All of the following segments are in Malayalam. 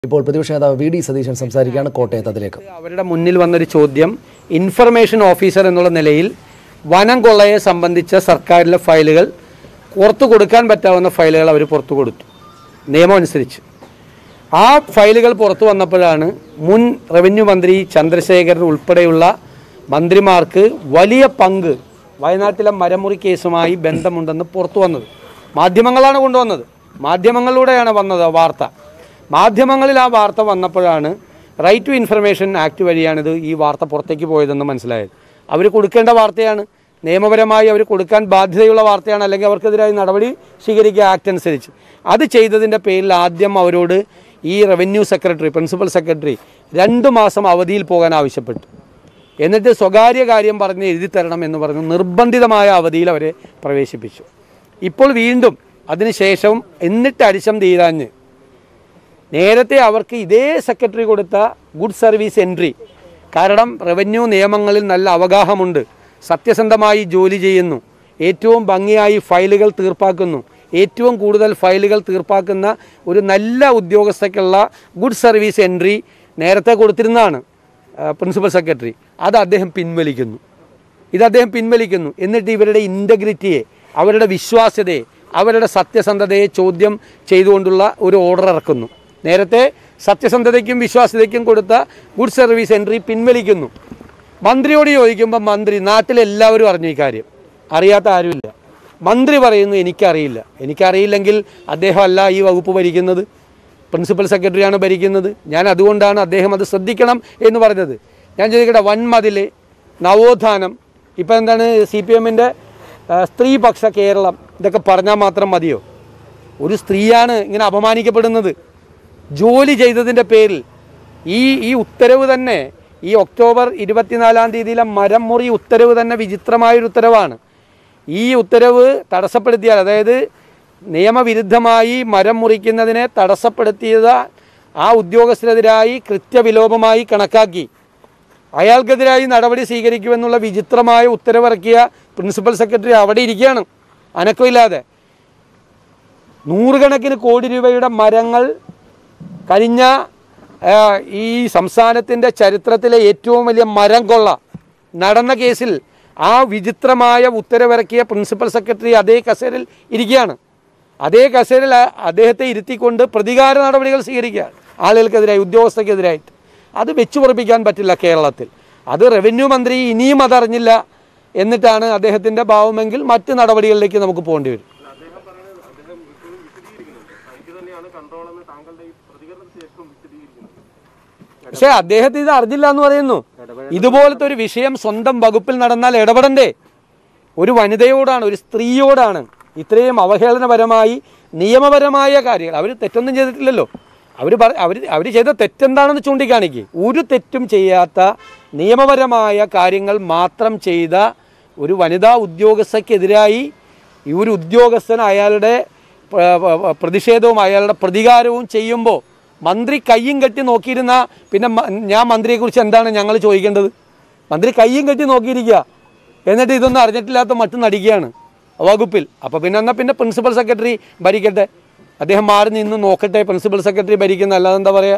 ഇപ്പോൾ പ്രതിപക്ഷ നേതാവ് വി ഡി സതീശൻ സംസാരിക്കുകയാണ് കോട്ടയത്ത് അതിലേക്ക് അവരുടെ മുന്നിൽ വന്നൊരു ചോദ്യം ഇൻഫർമേഷൻ ഓഫീസർ എന്നുള്ള നിലയിൽ വനം കൊള്ളയെ സംബന്ധിച്ച സർക്കാരിലെ ഫയലുകൾ പുറത്തു കൊടുക്കാൻ പറ്റാവുന്ന ഫയലുകൾ അവർ പുറത്തു കൊടുത്തു നിയമം അനുസരിച്ച് ആ ഫയലുകൾ പുറത്തു വന്നപ്പോഴാണ് മുൻ റവന്യൂ മന്ത്രി ചന്ദ്രശേഖരൻ ഉൾപ്പെടെയുള്ള മന്ത്രിമാർക്ക് വലിയ പങ്ക് വയനാട്ടിലെ മരമുറി കേസുമായി ബന്ധമുണ്ടെന്ന് പുറത്തു വന്നത് മാധ്യമങ്ങളാണ് കൊണ്ടുവന്നത് മാധ്യമങ്ങളിലൂടെയാണ് വന്നത് ആ വാർത്ത മാധ്യമങ്ങളിൽ ആ വാർത്ത വന്നപ്പോഴാണ് റൈറ്റ് ടു ഇൻഫർമേഷൻ ആക്ട് വഴിയാണിത് ഈ വാർത്ത പുറത്തേക്ക് പോയതെന്ന് മനസ്സിലായത് അവർ കൊടുക്കേണ്ട വാർത്തയാണ് നിയമപരമായി അവർ കൊടുക്കാൻ ബാധ്യതയുള്ള വാർത്തയാണ് അല്ലെങ്കിൽ അവർക്കെതിരായി നടപടി സ്വീകരിക്കുക ആക്ട് അനുസരിച്ച് അത് ചെയ്തതിൻ്റെ പേരിൽ ആദ്യം അവരോട് ഈ റവന്യൂ സെക്രട്ടറി പ്രിൻസിപ്പൽ സെക്രട്ടറി രണ്ട് മാസം അവധിയിൽ പോകാൻ ആവശ്യപ്പെട്ടു എന്നിട്ട് സ്വകാര്യ കാര്യം പറഞ്ഞ് എഴുതി തരണം എന്ന് പറഞ്ഞു നിർബന്ധിതമായ അവധിയിൽ അവരെ പ്രവേശിപ്പിച്ചു ഇപ്പോൾ വീണ്ടും അതിനുശേഷം എന്നിട്ട് അരിശം തീരാഞ്ഞ് നേരത്തെ അവർക്ക് ഇതേ സെക്രട്ടറി കൊടുത്ത ഗുഡ് സർവീസ് എൻട്രി കാരണം റവന്യൂ നിയമങ്ങളിൽ നല്ല അവഗാഹമുണ്ട് സത്യസന്ധമായി ജോലി ചെയ്യുന്നു ഏറ്റവും ഭംഗിയായി ഫയലുകൾ തീർപ്പാക്കുന്നു ഏറ്റവും കൂടുതൽ ഫയലുകൾ തീർപ്പാക്കുന്ന ഒരു നല്ല ഉദ്യോഗസ്ഥയ്ക്കുള്ള ഗുഡ് സർവീസ് എൻട്രി നേരത്തെ കൊടുത്തിരുന്നതാണ് ആ, പ്രിൻസിപ്പൽ സെക്രട്ടറി അത് അദ്ദേഹം പിൻവലിക്കുന്നു ഇത് അദ്ദേഹം പിൻവലിക്കുന്നു എന്നിട്ട് ഇവരുടെ ഇൻറ്റഗ്രിറ്റിയെ അവരുടെ വിശ്വാസ്യതയെ അവരുടെ സത്യസന്ധതയെ ചോദ്യം ചെയ്തുകൊണ്ടുള്ള ഒരു ഓർഡർ ഇറക്കുന്നു നേരത്തെ സത്യസന്ധതയ്ക്കും വിശ്വാസ്യതയ്ക്കും കൊടുത്ത ഗുഡ് സർവീസ് എൻട്രി പിൻവലിക്കുന്നു മന്ത്രിയോട് ചോദിക്കുമ്പോൾ മന്ത്രി നാട്ടിലെല്ലാവരും അറിഞ്ഞു ഈ കാര്യം അറിയാത്ത ആരുമില്ല മന്ത്രി പറയുന്നു എനിക്കറിയില്ല എനിക്കറിയില്ലെങ്കിൽ അദ്ദേഹമല്ല ഈ വകുപ്പ് ഭരിക്കുന്നത് പ്രിൻസിപ്പൽ സെക്രട്ടറിയാണ് ഭരിക്കുന്നത് ഞാൻ അതുകൊണ്ടാണ് അദ്ദേഹം അത് ശ്രദ്ധിക്കണം എന്ന് പറഞ്ഞത് ഞാൻ ചോദിക്കട്ടെ വൻമതിൽ നവോത്ഥാനം ഇപ്പം എന്താണ് സി പി എമ്മിൻ്റെ സ്ത്രീപക്ഷ കേരളം ഇതൊക്കെ പറഞ്ഞാൽ മാത്രം മതിയോ ഒരു സ്ത്രീയാണ് ഇങ്ങനെ അപമാനിക്കപ്പെടുന്നത് ജോലി ചെയ്തതിൻ്റെ പേരിൽ ഈ ഈ ഉത്തരവ് തന്നെ ഈ ഒക്ടോബർ ഇരുപത്തിനാലാം തീയതിയിലെ മരം മുറി ഉത്തരവ് തന്നെ വിചിത്രമായൊരു ഉത്തരവാണ് ഈ ഉത്തരവ് തടസ്സപ്പെടുത്തിയാൽ അതായത് നിയമവിരുദ്ധമായി മരം മുറിക്കുന്നതിനെ തടസ്സപ്പെടുത്തിയത് ആ ഉദ്യോഗസ്ഥരെതിരായി കൃത്യവിലോപമായി കണക്കാക്കി അയാൾക്കെതിരായി നടപടി സ്വീകരിക്കുമെന്നുള്ള വിചിത്രമായ ഉത്തരവിറക്കിയ പ്രിൻസിപ്പൽ സെക്രട്ടറി അവിടെ ഇരിക്കുകയാണ് അനക്കമില്ലാതെ നൂറുകണക്കിന് കോടി രൂപയുടെ മരങ്ങൾ കഴിഞ്ഞ ആ, ഈ സംസ്ഥാനത്തിൻ്റെ ചരിത്രത്തിലെ ഏറ്റവും വലിയ മരം കൊള്ള നടന്ന കേസിൽ ആ വിചിത്രമായ ഉത്തരവിറക്കിയ പ്രിൻസിപ്പൽ സെക്രട്ടറി അതേ കസേരയിൽ ഇരിക്കുകയാണ് അതേ കസേരയിൽ ആ- അദ്ദേഹത്തെ ഇരുത്തിക്കൊണ്ട് പ്രതികാര നടപടികൾ സ്വീകരിക്കുകയാണ് ആളുകൾക്കെതിരായി ഉദ്യോഗസ്ഥർക്കെതിരായിട്ട് അത് വെച്ചു പൊറപ്പിക്കാൻ പറ്റില്ല കേരളത്തിൽ അത് റവന്യൂ മന്ത്രി ഇനിയും അതറിഞ്ഞില്ല എന്നിട്ടാണ് അദ്ദേഹത്തിൻ്റെ ഭാവമെങ്കിൽ മറ്റ് നടപടികളിലേക്ക് നമുക്ക് പോകേണ്ടി വരും പക്ഷേ അദ്ദേഹത്തിന് ഇത് അറിഞ്ഞില്ല എന്ന് പറയുന്നു ഇതുപോലത്തെ ഒരു വിഷയം സ്വന്തം വകുപ്പിൽ നടന്നാൽ ഇടപെടണ്ടേ ഒരു വനിതയോടാണ് ഒരു സ്ത്രീയോടാണ് ഇത്രയും അവഹേളനപരമായി നിയമപരമായ കാര്യങ്ങൾ അവർ തെറ്റൊന്നും ചെയ്തിട്ടില്ലല്ലോ അവർ പറ അവർ അവർ ചെയ്ത തെറ്റെന്താണെന്ന് ചൂണ്ടിക്കാണിക്കുക ഒരു തെറ്റും ചെയ്യാത്ത നിയമപരമായ കാര്യങ്ങൾ മാത്രം ചെയ്ത ഒരു വനിതാ ഉദ്യോഗസ്ഥയ്ക്കെതിരായി ഈ ഒരു ഉദ്യോഗസ്ഥൻ അയാളുടെ പ- പ- പ്രതിഷേധവും അയാളുടെ പ്രതികാരവും ചെയ്യുമ്പോൾ മന്ത്രി കയ്യും കെട്ടി നോക്കിയിരുന്ന പിന്നെ മ- ഞാൻ മന്ത്രിയെക്കുറിച്ച് എന്താണ് ഞങ്ങൾ ചോദിക്കേണ്ടത് മന്ത്രി കയ്യും കെട്ടി നോക്കിയിരിക്കുക എന്നിട്ട് ഇതൊന്നും അറിഞ്ഞിട്ടില്ലാത്ത മറ്റും നടിക്കുകയാണ് വകുപ്പിൽ അപ്പോൾ പിന്നെ എന്നാൽ പിന്നെ പ്രിൻസിപ്പൽ സെക്രട്ടറി ഭരിക്കട്ടെ അദ്ദേഹം മാറി നിന്ന് നോക്കട്ടെ പ്രിൻസിപ്പൽ സെക്രട്ടറി ഭരിക്കുന്ന അല്ലാതെ എന്താ പറയുക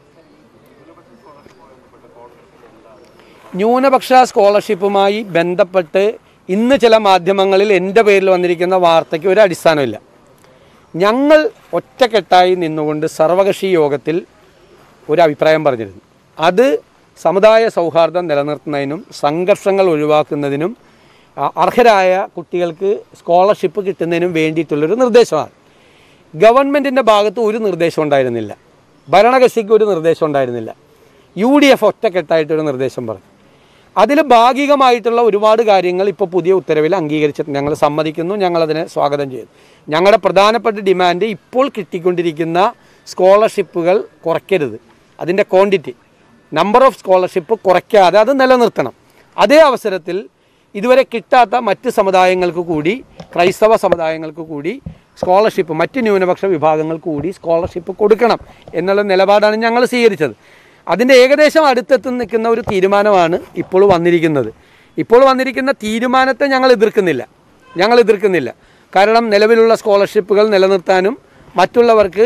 ന്യൂനപക്ഷ സ്കോളർഷിപ്പുമായി ബന്ധപ്പെട്ട് ഇന്ന് ചില മാധ്യമങ്ങളിൽ എൻ്റെ പേരിൽ വന്നിരിക്കുന്ന വാർത്തയ്ക്ക് ഒരു അടിസ്ഥാനമില്ല ഞങ്ങൾ ഒറ്റക്കെട്ടായി നിന്നുകൊണ്ട് സർവകക്ഷി യോഗത്തിൽ ഒരു അഭിപ്രായം പറഞ്ഞിരുന്നു അത് സമുദായ സൗഹാർദ്ദം നിലനിർത്തുന്നതിനും സംഘർഷങ്ങൾ ഒഴിവാക്കുന്നതിനും അ- അർഹരായ കുട്ടികൾക്ക് സ്കോളർഷിപ്പ് കിട്ടുന്നതിനും വേണ്ടിയിട്ടുള്ളൊരു നിർദ്ദേശമാണ് ഗവൺമെൻറ്റിൻ്റെ ഭാഗത്ത് ഒരു നിർദ്ദേശം ഉണ്ടായിരുന്നില്ല ഭരണകക്ഷിക്ക് ഒരു നിർദ്ദേശം ഉണ്ടായിരുന്നില്ല യു ഡി എഫ് ഒറ്റക്കെട്ടായിട്ടൊരു നിർദ്ദേശം പറഞ്ഞു അതിൽ ഭാഗികമായിട്ടുള്ള ഒരുപാട് കാര്യങ്ങൾ ഇപ്പോൾ പുതിയ ഉത്തരവിൽ അംഗീകരിച്ചിട്ട് ഞങ്ങൾ സമ്മതിക്കുന്നു ഞങ്ങളതിനെ സ്വാഗതം ചെയ്യുന്നു ഞങ്ങളുടെ പ്രധാനപ്പെട്ട ഡിമാൻഡ് ഇപ്പോൾ കിട്ടിക്കൊണ്ടിരിക്കുന്ന സ്കോളർഷിപ്പുകൾ കുറയ്ക്കരുത് അതിൻ്റെ ക്വാണ്ടിറ്റി നമ്പർ ഓഫ് സ്കോളർഷിപ്പ് കുറയ്ക്കാതെ അത് നിലനിർത്തണം അതേ അവസരത്തിൽ ഇതുവരെ കിട്ടാത്ത മറ്റ് സമുദായങ്ങൾക്ക് കൂടി ക്രൈസ്തവ സമുദായങ്ങൾക്ക് കൂടി സ്കോളർഷിപ്പ് മറ്റ് ന്യൂനപക്ഷ വിഭാഗങ്ങൾക്ക് കൂടി സ്കോളർഷിപ്പ് കൊടുക്കണം എന്നുള്ള നിലപാടാണ് ഞങ്ങൾ സ്വീകരിച്ചത് അതിൻ്റെ ഏകദേശം അടുത്തെത്തി നിൽക്കുന്ന ഒരു തീരുമാനമാണ് ഇപ്പോൾ വന്നിരിക്കുന്നത് ഇപ്പോൾ വന്നിരിക്കുന്ന തീരുമാനത്തെ ഞങ്ങൾ എതിർക്കുന്നില്ല ഞങ്ങൾ എതിർക്കുന്നില്ല കാരണം നിലവിലുള്ള സ്കോളർഷിപ്പുകൾ നിലനിർത്താനും മറ്റുള്ളവർക്ക്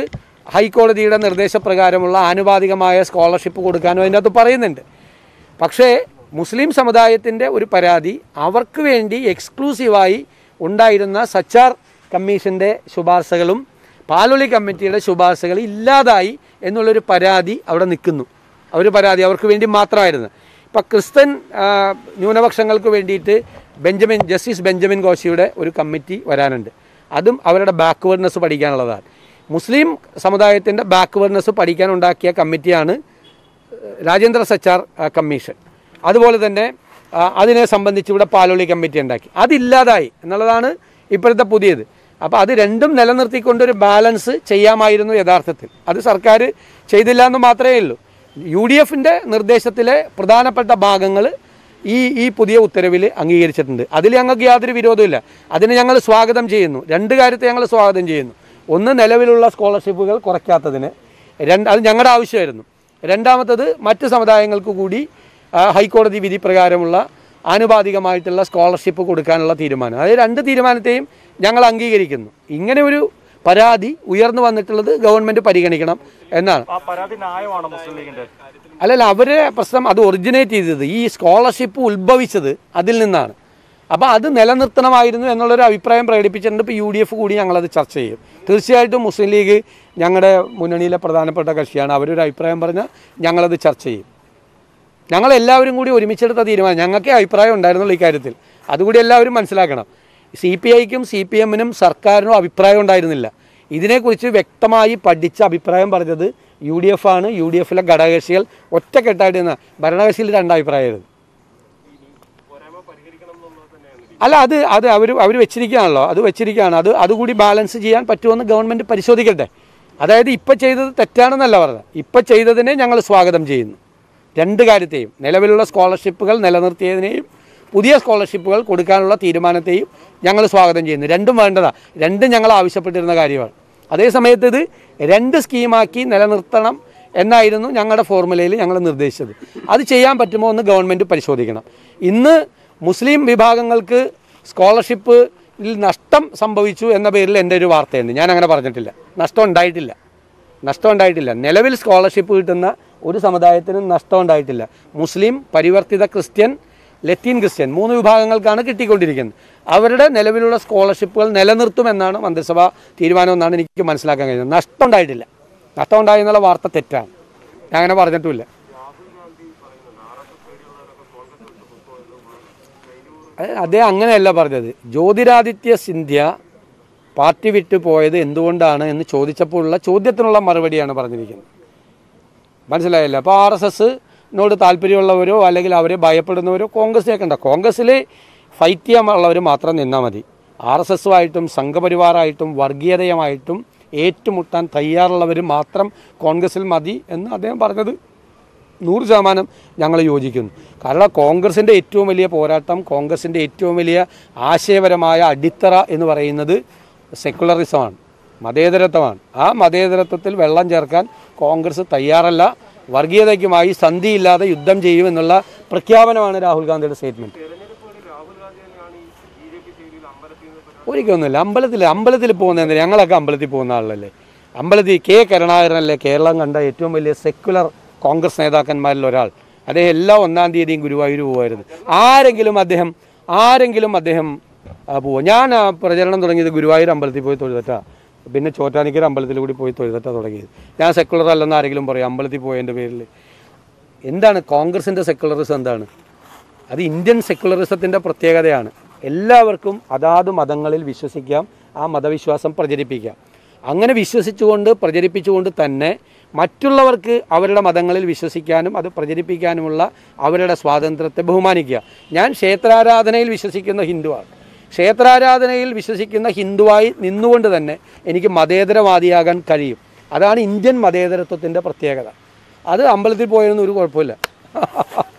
ഹൈക്കോടതിയുടെ നിർദ്ദേശപ്രകാരമുള്ള ആനുപാതികമായ സ്കോളർഷിപ്പ് കൊടുക്കാനും അതിൻ്റെ അകത്ത് പറയുന്നുണ്ട് പക്ഷേ മുസ്ലിം സമുദായത്തിൻ്റെ ഒരു പരാതി അവർക്ക് വേണ്ടി എക്സ്ക്ലൂസീവായി ഉണ്ടായിരുന്ന സച്ചാർ കമ്മീഷൻ്റെ ശുപാർശകളും പാലൊളി കമ്മിറ്റിയുടെ ശുപാർശകൾ ഇല്ലാതായി എന്നുള്ളൊരു പരാതി അവിടെ നിൽക്കുന്നു ഒരു പരാതി അവർക്ക് വേണ്ടി മാത്രമായിരുന്നു ഇപ്പം ക്രിസ്ത്യൻ ആ, ന്യൂനപക്ഷങ്ങൾക്ക് വേണ്ടിയിട്ട് ബെഞ്ചമിൻ ജസ്റ്റിസ് ബെഞ്ചമിൻ കോശിയുടെ ഒരു കമ്മിറ്റി വരാനുണ്ട് അതും അവരുടെ ബാക്ക്വേർഡ്നെസ് പഠിക്കാനുള്ളതാണ് മുസ്ലിം സമുദായത്തിൻ്റെ ബാക്ക്വേർഡ്നെസ് പഠിക്കാനുണ്ടാക്കിയ കമ്മിറ്റിയാണ് രാജേന്ദ്ര സച്ചാർ ആ, കമ്മീഷൻ അതുപോലെ തന്നെ ആ, അതിനെ സംബന്ധിച്ച് ഇവിടെ പാലോളി കമ്മിറ്റി ഉണ്ടാക്കി അതില്ലാതായി എന്നുള്ളതാണ് ഇപ്പോഴത്തെ പുതിയത് അപ്പോൾ അത് രണ്ടും നിലനിർത്തിക്കൊണ്ടൊരു ബാലൻസ് ചെയ്യാമായിരുന്നു യഥാർത്ഥത്തിൽ അത് സർക്കാർ ചെയ്തില്ല എന്ന് മാത്രമേ ഉള്ളൂ യു ഡി എഫിൻ്റെ നിർദ്ദേശത്തിലെ പ്രധാനപ്പെട്ട ഭാഗങ്ങൾ ഈ ഈ പുതിയ ഉത്തരവിൽ അംഗീകരിച്ചിട്ടുണ്ട് അതിൽ ഞങ്ങൾക്ക് യാതൊരു വിരോധമില്ല അതിന് ഞങ്ങൾ സ്വാഗതം ചെയ്യുന്നു രണ്ട് കാര്യത്തെ ഞങ്ങൾ സ്വാഗതം ചെയ്യുന്നു ഒന്ന് നിലവിലുള്ള സ്കോളർഷിപ്പുകൾ കുറയ്ക്കാത്തതിന് രണ്ട് അത് ഞങ്ങളുടെ ആവശ്യമായിരുന്നു രണ്ടാമത്തത് മറ്റ് സമുദായങ്ങൾക്ക് കൂടി ആ, ഹൈക്കോടതി വിധി പ്രകാരമുള്ള ആനുപാതികമായിട്ടുള്ള സ്കോളർഷിപ്പ് കൊടുക്കാനുള്ള തീരുമാനം അതായത് രണ്ട് തീരുമാനത്തെയും ഞങ്ങൾ അംഗീകരിക്കുന്നു ഇങ്ങനെ ഒരു പരാതി ഉയർന്നു വന്നിട്ടുള്ളത് ഗവൺമെൻറ് പരിഗണിക്കണം എന്നാണ് ആ പരാതി ന്യായമാണ് മുസ്ലിം ലീഗിന്റെ അല്ലല്ല അവരെ പ്രശ്നം അത് ഒറിജിനേറ്റ് ചെയ്തത് ഈ സ്കോളർഷിപ്പ് ഉത്ഭവിച്ചത് അതിൽ നിന്നാണ് അപ്പോൾ അത് നിലനിർത്തണമായിരുന്നു എന്നുള്ളൊരു അഭിപ്രായം പ്രകടിപ്പിച്ചിട്ടുണ്ട് ഇപ്പോൾ യു ഡി എഫ് കൂടി ഞങ്ങളത് ചർച്ച ചെയ്യും തീർച്ചയായിട്ടും മുസ്ലിം ലീഗ് ഞങ്ങളുടെ മുന്നണിയിലെ പ്രധാനപ്പെട്ട കക്ഷിയാണ് അവരൊരു അഭിപ്രായം പറഞ്ഞാൽ ഞങ്ങളത് ചർച്ച ചെയ്യും ഞങ്ങളെല്ലാവരും കൂടി ഒരുമിച്ചെടുത്ത തീരുമാനം ഞങ്ങൾക്കേ അഭിപ്രായം ഉണ്ടായിരുന്നുള്ളൂ ഇക്കാര്യത്തിൽ അതുകൂടി എല്ലാവരും മനസ്സിലാക്കണം സി പി ഐക്കും സി പി എമ്മിനും സർക്കാരിനും അഭിപ്രായം ഉണ്ടായിരുന്നില്ല ഇതിനെക്കുറിച്ച് വ്യക്തമായി പഠിച്ച അഭിപ്രായം പറഞ്ഞത് യു ഡി എഫ് ആണ് യു ഡി എഫിലെ ഘടകകക്ഷികൾ ഒറ്റക്കെട്ടായിട്ട് നിന്ന ഭരണകക്ഷിയിൽ രണ്ടഭിപ്രായമായിരുന്നു അല്ല അത് അത് അവർ അവർ വെച്ചിരിക്കുകയാണല്ലോ അത് വെച്ചിരിക്കുകയാണ് അത് അതുകൂടി ബാലൻസ് ചെയ്യാൻ പറ്റുമെന്ന് ഗവൺമെൻറ് പരിശോധിക്കട്ടെ അതായത് ഇപ്പം ചെയ്തത് തെറ്റാണെന്നല്ല പറഞ്ഞത് ഇപ്പം ചെയ്തതിനെ ഞങ്ങൾ സ്വാഗതം ചെയ്യുന്നു രണ്ട് കാര്യത്തെയും നിലവിലുള്ള സ്കോളർഷിപ്പുകൾ നിലനിർത്തിയതിനെയും പുതിയ സ്കോളർഷിപ്പുകൾ കൊടുക്കാനുള്ള തീരുമാനത്തെയും ഞങ്ങൾ സ്വാഗതം ചെയ്യുന്നു രണ്ടും വേണ്ടതാ രണ്ടും ഞങ്ങൾ ആവശ്യപ്പെട്ടിരുന്ന കാര്യമാണ് അതേ സമയത്ത് ഇത് രണ്ട് സ്കീമാക്കി നിലനിർത്തണം എന്നായിരുന്നു ഞങ്ങളുടെ ഫോർമുലയിൽ ഞങ്ങൾ നിർദ്ദേശിച്ചത് അത് ചെയ്യാൻ പറ്റുമോ എന്ന് ഗവൺമെൻറ് പരിശോധിക്കണം ഇന്ന് മുസ്ലിം വിഭാഗങ്ങൾക്ക് സ്കോളർഷിപ്പിൽ നഷ്ടം സംഭവിച്ചു എന്ന പേരിൽ എൻ്റെ ഒരു വാർത്തയുണ്ട് ഞാൻ അങ്ങനെ പറഞ്ഞിട്ടില്ല നഷ്ടം ഉണ്ടായിട്ടില്ല നഷ്ടം ഉണ്ടായിട്ടില്ല നിലവിൽ സ്കോളർഷിപ്പ് കിട്ടുന്ന ഒരു സമുദായത്തിനും നഷ്ടം ഉണ്ടായിട്ടില്ല മുസ്ലിം പരിവർത്തിത ക്രിസ്ത്യൻ ലത്തീൻ ക്രിസ്ത്യൻ മൂന്ന് വിഭാഗങ്ങൾക്കാണ് കിട്ടിക്കൊണ്ടിരിക്കുന്നത് അവരുടെ നിലവിലുള്ള സ്കോളർഷിപ്പുകൾ നിലനിർത്തുമെന്നാണ് മന്ത്രിസഭ തീരുമാനമെന്നാണ് എനിക്ക് മനസ്സിലാക്കാൻ കഴിയുന്നത് നഷ്ടം ഉണ്ടായിട്ടില്ല നഷ്ടം ഉണ്ടായി എന്നുള്ള വാർത്ത തെറ്റാണ് ഞാൻ അങ്ങനെ പറഞ്ഞിട്ടുമില്ല അത് അദ്ദേഹം അങ്ങനെയല്ല പറഞ്ഞത് ജ്യോതിരാദിത്യ സിന്ധ്യ പാർട്ടി വിട്ടു പോയത് എന്തുകൊണ്ടാണ് എന്ന് ചോദിച്ചപ്പോഴുള്ള ചോദ്യത്തിനുള്ള മറുപടിയാണ് പറഞ്ഞിരിക്കുന്നത് മനസ്സിലായില്ല അപ്പോൾ ആർ എസ് എസിനോട് താല്പര്യമുള്ളവരോ അല്ലെങ്കിൽ അവരെ ഭയപ്പെടുന്നവരോ കോൺഗ്രസിലേക്ക് ഉണ്ടോ കോൺഗ്രസ്സിൽ ഫൈറ്റ് ചെയ്യാനുള്ളവർ മാത്രം നിന്നാൽ മതി ആർ എസ് എസുമായിട്ടും സംഘപരിവാറായിട്ടും വർഗീയതയുമായിട്ടും ഏറ്റുമുട്ടാൻ തയ്യാറുള്ളവർ മാത്രം കോൺഗ്രസ്സിൽ മതി എന്ന് അദ്ദേഹം പറഞ്ഞത് നൂറ് ശതമാനം ഞങ്ങൾ യോജിക്കുന്നു കാരണം കോൺഗ്രസിൻ്റെ ഏറ്റവും വലിയ പോരാട്ടം കോൺഗ്രസിൻ്റെ ഏറ്റവും വലിയ ആശയപരമായ അടിത്തറ എന്ന് പറയുന്നത് സെക്കുലറിസമാണ് മതേതരത്വമാണ് ആ മതേതരത്വത്തിൽ വെള്ളം ചേർക്കാൻ കോൺഗ്രസ് തയ്യാറല്ല വർഗീയതയ്ക്കുമായി സന്ധിയില്ലാതെ യുദ്ധം ചെയ്യുമെന്നുള്ള പ്രഖ്യാപനമാണ് രാഹുൽ ഗാന്ധിയുടെ സ്റ്റേറ്റ്മെൻറ്റ് ഒരിക്കലൊന്നുമില്ല അമ്പലത്തിൽ അമ്പലത്തിൽ പോകുന്ന ഞങ്ങളൊക്കെ അമ്പലത്തിൽ പോകുന്ന ആളല്ലേ അമ്പലത്തിൽ കെ കരുണാകരനല്ലേ കേരളം കണ്ട ഏറ്റവും വലിയ സെക്കുലർ കോൺഗ്രസ് നേതാക്കന്മാരിൽ ഒരാൾ അദ്ദേഹം എല്ലാ ഒന്നാം തീയതിയും ഗുരുവായൂർ പോകുമായിരുന്നു ആരെങ്കിലും അദ്ദേഹം ആരെങ്കിലും അദ്ദേഹം പോവുക ഞാൻ ആ പ്രചരണം തുടങ്ങിയത് ഗുരുവായൂർ അമ്പലത്തിൽ പോയി തൊഴുതട്ടാ പിന്നെ ചോറ്റാനിക്കര അമ്പലത്തിൽ കൂടി പോയി തൊഴുതട്ടാ തുടങ്ങിയത് ഞാൻ സെക്കുലർ അല്ലെന്ന് ആരെങ്കിലും പറയും അമ്പലത്തിൽ പോയതിൻ്റെ പേരിൽ എന്താണ് കോൺഗ്രസിൻ്റെ സെക്കുലറിസം എന്താണ് അത് ഇന്ത്യൻ സെക്കുലറിസത്തിൻ്റെ പ്രത്യേകതയാണ് എല്ലാവർക്കും അതാത് മതങ്ങളിൽ വിശ്വസിക്കാം ആ മതവിശ്വാസം പ്രചരിപ്പിക്കാം അങ്ങനെ വിശ്വസിച്ചുകൊണ്ട് പ്രചരിപ്പിച്ചുകൊണ്ട് തന്നെ മറ്റുള്ളവർക്ക് അവരുടെ മതങ്ങളിൽ വിശ്വസിക്കാനും അത് പ്രചരിപ്പിക്കാനുമുള്ള അവരുടെ സ്വാതന്ത്ര്യത്തെ ബഹുമാനിക്കുക ഞാൻ ക്ഷേത്രാരാധനയിൽ വിശ്വസിക്കുന്ന ഹിന്ദുവാണ് ക്ഷേത്രാരാധനയിൽ വിശ്വസിക്കുന്ന ഹിന്ദുവായി നിന്നുകൊണ്ട് തന്നെ എനിക്ക് മതേതരവാദിയാകാൻ കഴിയും അതാണ് ഇന്ത്യൻ മതേതരത്വത്തിൻ്റെ പ്രത്യേകത അത് അമ്പലത്തിൽ പോയതൊന്നും ഒരു കുഴപ്പമില്ല